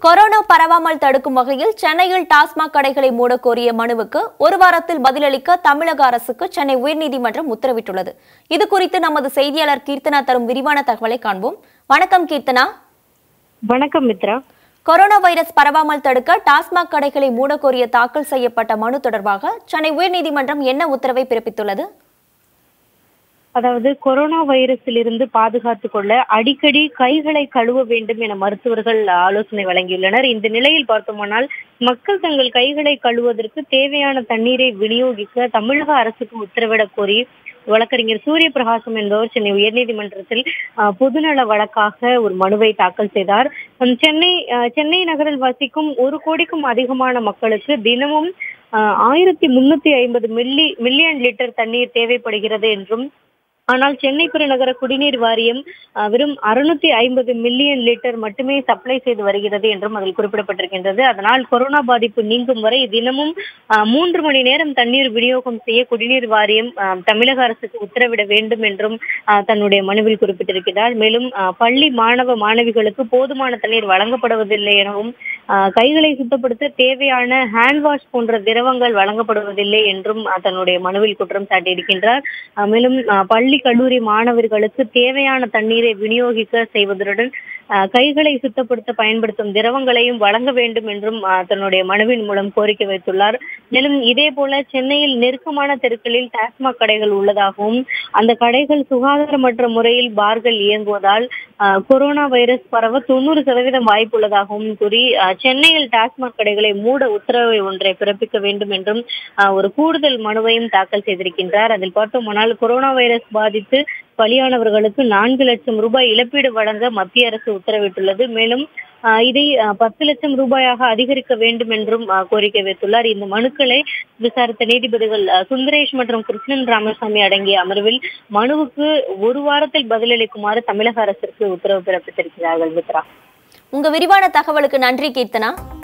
corona பரவாமல் தடுக்கும் வகையில் சென்னையில் டாஸ்மாக் கடைகளை மூட கோரிய மனுவுக்கு ஒரு வாரத்தில் பதிலளிக்க தமிழக அரசுக்கு சென்னை உயர்நீதிமன்றம் உத்தரவிட்டுள்ளது இது குறித்து நமது செய்தியாளர் கீர்த்தனா தரும் விரிவான தகவலை காண்போம் வணக்கம் கீர்த்தனா வணக்கம் மித்ரா கொரோனா வைரஸ் பரவாமல் தடுக்க டாஸ்மாக் கடைகளை மூட கோரிய தாக்கல் செய்யப்பட்ட மனு தொடர்பாக சென்னை உயர்நீதிமன்றம் என்ன உத்தரவை பிறப்பித்துள்ளது அதாவது கொரோனா வைரஸிலிருந்து பாதுகாத்துக் கொள்ள அடிக்கடி கைகளை கழுவ வேண்டும் என மருத்துவர்கள் ஆலோசனை வழங்கியுள்ளனர் இந்த நிலையில் பார்த்தோமானால் மக்கள் தங்கள் கைகளை கழுவுவதற்கு தேவையான தண்ணீரை விநியோகிக்க தமிழக அரசுக்கு உத்தரவிடக் கோரி வழக்கறிஞர் சூரிய பிரகாசம் என்பவர் சென்னை உயர்நீதிமன்றத்தில் அஹ், பொதுநல வழக்காக ஒரு மனுவை தாக்கல் செய்தார் ஹம், சென்னை அஹ், சென்னை நகரில் வசிக்கும் ஒரு கோடிக்கும் அதிகமான மக்களுக்கு தினமும் அஹ், ஆயிரத்தி முன்னூத்தி ஐம்பது மில்லி மில்லியன் லிட்டர் தண்ணீர் தேவைப்படுகிறது என்றும் ஆனால் சென்னை பெருநகர குடிநீர் வாரியம் அஹ், வெறும் அறுநூத்தி ஐம்பது மில்லியன் லிட்டர் மட்டுமே சப்ளை செய்து வருகிறது என்றும் அதில் குறிப்பிடப்பட்டிருக்கின்றது அதனால் கொரோனா பாதிப்பு நீங்கும் வரை தினமும் அஹ், மூன்று மணி நேரம் தண்ணீர் விநியோகம் செய்ய குடிநீர் வாரியம் அஹ், தமிழக அரசுக்கு உத்தரவிட வேண்டும் என்றும் அஹ், தன்னுடைய மனுவில் குறிப்பிட்டிருக்கிறார் மேலும் அஹ், பள்ளி மாணவ மாணவிகளுக்கு போதுமான தண்ணீர் வழங்கப்படுவதில்லை எனவும் அஹ், கைகளை சுத்தப்படுத்த தேவையான ஹேண்ட் வாஷ் போன்ற திரவங்கள் வழங்கப்படுவதில்லை என்றும் அஹ், தன்னுடைய மனுவில் குற்றம் சாட்டியிருக்கின்றார் அஹ், மேலும் அஹ், பள்ளி கல்லூரி மாணவர்களுக்கு தேவையான தண்ணீரை விநியோகிக்க செய்வதுடன் அஹ், கைகளை சுத்தப்படுத்த பயன்படுத்தும் திரவங்களையும் வழங்க வேண்டும் என்றும் அஹ், தன்னுடைய மனுவின் மூலம் கோரிக்கை வைத்துள்ளார் மேலும் இதே போல சென்னையில் நெருக்கமான தெருக்களில் டாஸ்மாக் கடைகள் உள்ளதாகவும் அந்த கடைகள் சுகாதாரமற்ற முறையில் பார்கள் இயங்குவதால் அஹ், கொரோனா வைரஸ் பரவ தொண்ணூறு சதவீதம் வாய்ப்புள்ளதாகவும் கூறி அஹ், சென்னையில் டாஸ்மாக் கடைகளை மூட உத்தரவை ஒன்றை பிறப்பிக்க வேண்டும் என்றும் அஹ், ஒரு கூடுதல் மனுவையும் தாக்கல் செய்திருக்கின்றார் அதில் பார்த்தோமானால் கொரோனா வைரஸ் பாதித்து பலியானவர்களுக்கு நான்கு லட்சம் ரூபாய் இழப்பீடு வழங்க மத்திய அரசு உத்தரவிட்டுள்ளது மேலும் அஹ், இதை அஹ், பத்து லட்சம் ரூபாயாக அதிகரிக்க வேண்டும் என்றும் அஹ், கோரிக்கை வைத்துள்ளார் இந்த மனுக்களை விசாரித்த நீதிபதிகள் அஹ், சுந்தரேஷ் மற்றும் கிருஷ்ணன் ராமசாமி அடங்கிய அமர்வில் மனுவுக்கு ஒரு வாரத்தில் பதிலளிக்குமாறு தமிழக அரசிற்கு உத்தரவு பிறப்பித்திருக்கிறார்கள் மித்ரா உங்க விரிவான தகவலுக்கு நன்றி கீர்த்தனா